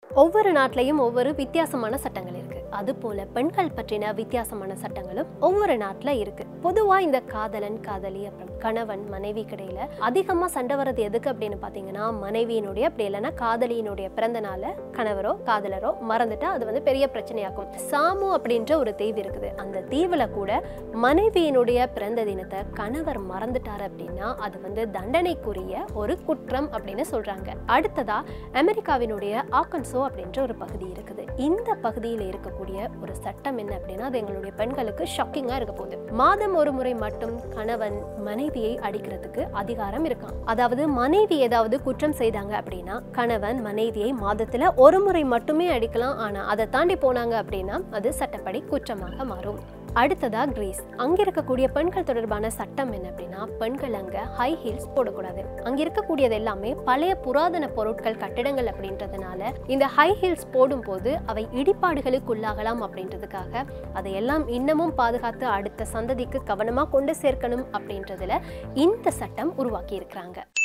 ஒவ்வொரு நாட்டிலையும் ஒவ்வொரு வித்தியாசமான சட்டங்கள் இருக்கு அது போல பெண்கள் பற்றின வித்தியாசமான சட்டங்களும் ஒவ்வொரு நாட்டுல இருக்கு பொதுவா இந்த காதலன் காதலி அப்புறம் கணவன் மனைவி கிடையில அதிகமா சண்டை வர்றது எதுக்கு அப்படின்னு பாத்தீங்கன்னா மனைவியினுடைய அப்படி இல்லைன்னா காதலியினுடைய பிறந்த நாள கணவரோ காதலரோ மறந்துட்டா அது வந்து பெரிய பிரச்சனையாக்கும் சாமு அப்படின்ற ஒரு தீவு இருக்குது அந்த தீவுல கூட மனைவியினுடைய பிறந்த தினத்தை கணவர் மறந்துட்டாரு அப்படின்னா அது வந்து தண்டனைக்குரிய ஒரு குற்றம் அப்படின்னு சொல்றாங்க அடுத்ததா அமெரிக்காவினுடைய ஆக்கன்சோ அப்படின்ற ஒரு பகுதி இருக்குது இந்த பகுதியில் இருக்கக்கூடிய ஒரு சட்டம் என்ன அப்படின்னா அது எங்களுடைய பெண்களுக்கு ஷாக்கிங்கா இருக்க போகுது மாதம் ஒரு முறை மட்டும் கணவன் மனைவியை அடிக்கிறதுக்கு அதிகாரம் இருக்கான் அதாவது மனைவி ஏதாவது குற்றம் செய்தாங்க அப்படின்னா கணவன் மனைவியை மாதத்துல ஒரு முறை மட்டுமே அடிக்கலாம் ஆனா அதை தாண்டி போனாங்க அப்படின்னா அது சட்டப்படி குற்றமாக மாறும் அடுத்ததா கிரீஸ் அங்க இருக்கக்கூடிய பெண்கள் தொடர்பான சட்டம் என்ன அப்படின்னா பெண்கள் அங்க ஹை ஹீல்ஸ் போடக்கூடாது அங்க இருக்கக்கூடியது எல்லாமே பழைய புராதன பொருட்கள் கட்டிடங்கள் அப்படின்றதுனால இந்த ஹை ஹீல்ஸ் போடும்போது அவை இடிபாடுகளுக்கு உள்ளாகலாம் அப்படின்றதுக்காக அதையெல்லாம் இன்னமும் பாதுகாத்து அடுத்த சந்ததிக்கு கவனமா கொண்டு சேர்க்கணும் அப்படின்றதுல இந்த சட்டம் உருவாக்கி இருக்கிறாங்க